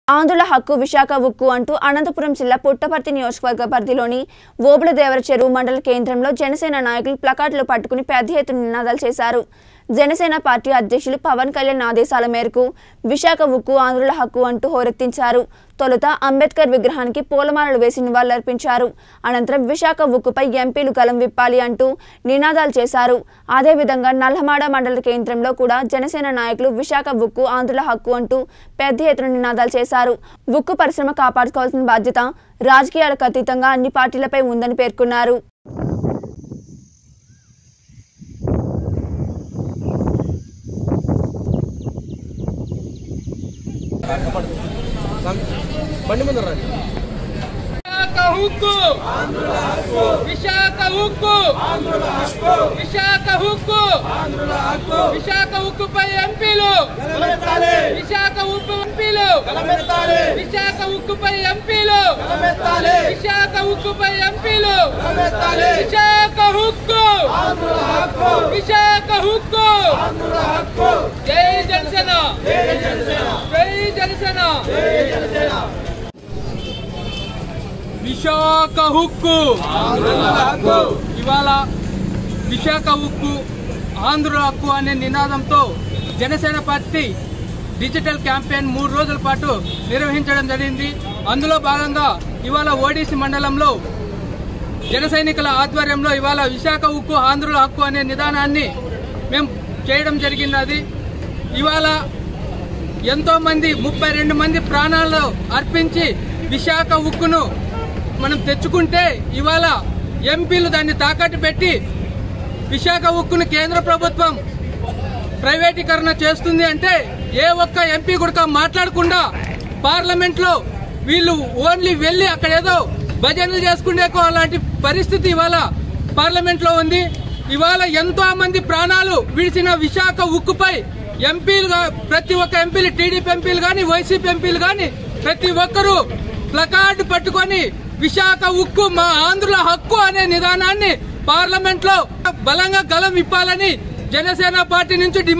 ఆంధ్రుల హక్కు విశాఖ ఉక్కు అంటూ అనంతపురం జిల్లా పుట్టపర్తి నియోజకవర్గ పరిధిలోని ఓబులదేవర చెరువు మండల కేంద్రంలో జనసేన నాయకులు ప్లకార్డులు పట్టుకుని పెద్ద ఎత్తున నినాదాలు చేశారు జనసేన పార్టీ అధ్యక్షులు పవన్ కళ్యాణ్ ఆదేశాల మేరకు విశాఖ ఉక్కు ఆంధ్రుల హక్కు అంటూ హోరెత్తించారు తొలుత అంబేద్కర్ విగ్రహానికి పూలమాలలు వేసి నివాళులర్పించారు అనంతరం విశాఖ ఉక్కుపై ఎంపీలు గలం విప్పాలి అంటూ నినాదాలు చేశారు అదేవిధంగా నల్లమాడ మండల కేంద్రంలో కూడా జనసేన నాయకులు విశాఖ ఉక్కు ఆంధ్రుల హక్కు అంటూ పెద్ద ఎత్తున నినాదాలు చేశారు ఉక్కు పరిశ్రమ కాపాడుకోవాల్సిన బాధ్యత రాజకీయాలకు అతీతంగా అన్ని పార్టీలపై ఉందని పేర్కొన్నారు బండి ముందు రండి విశాఖ హుక్కు విశాఖ హుక్కు విశాఖ హుక్కు విశాఖ ఉక్కుపై ఎంపీలు విశాఖ ఉక్కు ఎంపీలు విశాఖ ఉక్కుపై ఎంపీలు విశాఖ ఉక్కుపై ఎంపీలు విశాఖ హుక్కు విశాఖ హుక్కు జై జనసేన జై జనసేన విశాఖ హుక్కు ఇవాళ విశాఖ ఉక్కు ఆంధ్ర హక్కు అనే నినాదంతో జనసేన పార్టీ డిజిటల్ క్యాంపెయిన్ మూడు రోజుల పాటు నిర్వహించడం జరిగింది అందులో భాగంగా ఇవాళ ఓడిసి మండలంలో జన సైనికుల ఆధ్వర్యంలో ఇవాళ విశాఖ ఉక్కు ఆంధ్రుల హక్కు అనే నిదానాన్ని మేము చేయడం జరిగినది ఇవాళ ఎంతో మంది ముప్పై రెండు మంది ప్రాణాలు అర్పించి విశాఖ ఉక్కును మనం తెచ్చుకుంటే ఇవాళ ఎంపీలు దాన్ని తాకట్టు పెట్టి విశాఖ ఉక్కును కేంద్ర ప్రభుత్వం ప్రైవేటీకరణ చేస్తుంది అంటే ఏ ఒక్క ఎంపీ కూడా మాట్లాడకుండా పార్లమెంట్ లో వీళ్ళు ఓన్లీ వెళ్లి అక్కడ ఏదో భజనలు చేసుకునేకో అలాంటి పరిస్థితి ఇవాళ పార్లమెంట్ లో ఉంది ఇవాళ ఎంతో మంది ప్రాణాలు విడిచిన విశాఖ ఉక్కుపై ఎంపీలుగా ప్రతి ఒక్క ఎంపీలు టీడీపీ ఎంపీలు గాని వైసీపీ ఎంపీలు గాని ప్రతి ఒక్కరూ ప్లకార్డు పట్టుకొని విశాఖ ఉక్కు మా ఆంధ్రుల హక్కు అనే నిదానాన్ని పార్లమెంట్ లో బలంగా గలం ఇప్పాలని జనసేన పార్టీ నుంచి డిమాండ్